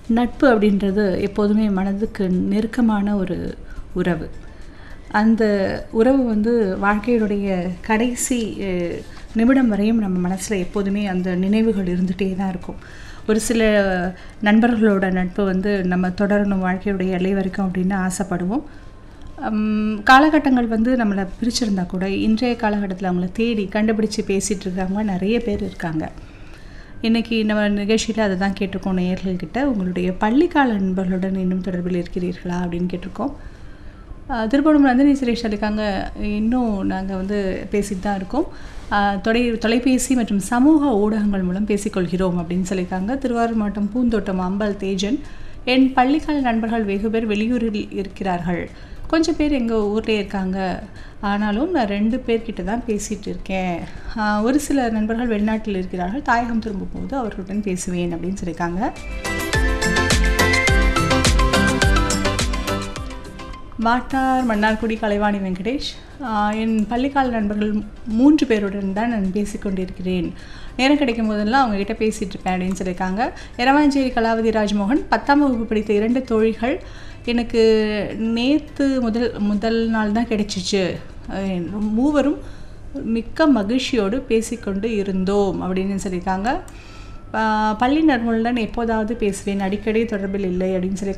நட்பு அப்படின்றது எப்போதுமே மனதுக்கு நெருக்கமான ஒரு உறவு அந்த உறவு வந்து வாழ்க்கையினுடைய கடைசி அஹ், நிமிடம் வரையும் நம்ம மனசில் எப்போதுமே அந்த நினைவுகள் இருந்துகிட்டே தான் இருக்கும் ஒரு சில நண்பர்களோட நட்பு வந்து நம்ம தொடரணும் வாழ்க்கையுடைய எல்லை வரைக்கும் அப்படின்னு ஆசைப்படுவோம் ஹம், காலகட்டங்கள் வந்து நம்மளை பிரிச்சிருந்தா கூட இன்றைய காலகட்டத்தில் அவங்கள தேடி கண்டுபிடிச்சு பேசிகிட்டு இருக்கிறவங்க நிறைய பேர் இருக்காங்க இன்றைக்கி நம்ம நிகழ்ச்சியில் அதை தான் கேட்டிருக்கோம் நேயர்கள்கிட்ட உங்களுடைய பள்ளிக்கால நண்பர்களுடன் இன்னும் தொடர்பில் இருக்கிறீர்களா அப்படின்னு கேட்டிருக்கோம் ஆஹ் திருப்பணம் நந்தினி சுரேஷ் இருக்காங்க இன்னும் நாங்கள் வந்து பேசிட்டு தான் இருக்கோம் ஆஹ் தொலை தொலைபேசி மற்றும் சமூக ஊடகங்கள் மூலம் பேசிக்கொள்கிறோம் அப்படின்னு சொல்லியிருக்காங்க திருவாரூர் மாவட்டம் பூந்தோட்டம் அம்பல் தேஜன் என் பள்ளிக்கால நண்பர்கள் வெகு பேர் வெளியூரில் இருக்கிறார்கள் கொஞ்சம் பேர் எங்கள் ஊர்லேயே இருக்காங்க ஆனாலும் நான் ரெண்டு பேர்கிட்ட தான் பேசிகிட்டு இருக்கேன் ஆஹ் ஒரு சில நண்பர்கள் வெளிநாட்டில் இருக்கிறார்கள் தாயகம் திரும்பும்போது அவர்களுடன் பேசுவேன் அப்படின்னு சொல்லியிருக்காங்க வாட்டார் மன்னார்குடி கலைவாணி வெங்கடேஷ் ஆஹ் என் பள்ளிக்கால நண்பர்கள் மூன்று பேருடன் தான் நான் பேசிக்கொண்டிருக்கிறேன் நேரம் கிடைக்கும் போதெல்லாம் அவங்ககிட்ட பேசிகிட்டு இருப்பேன் அப்படின்னு சொல்லியிருக்காங்க எரவாஞ்சேரி கலாவதி ராஜ்மோகன் பத்தாம் வகுப்பு படித்த இரண்டு தோழிகள் எனக்கு நேற்று முதல் முதல் நாள் தான் கிடைச்சிச்சு அஹ் மூவரும் மிக்க மகிழ்ச்சியோடு பேசிக்கொண்டு இருந்தோம் அப்படின்னு சொல்லியிருக்காங்க ஆஹ் பள்ளி நண்பர்களுடன் எப்போதாவது பேசுவேன் அடிக்கடி தொடர்பில் இல்லை அப்படின்னு சொல்லி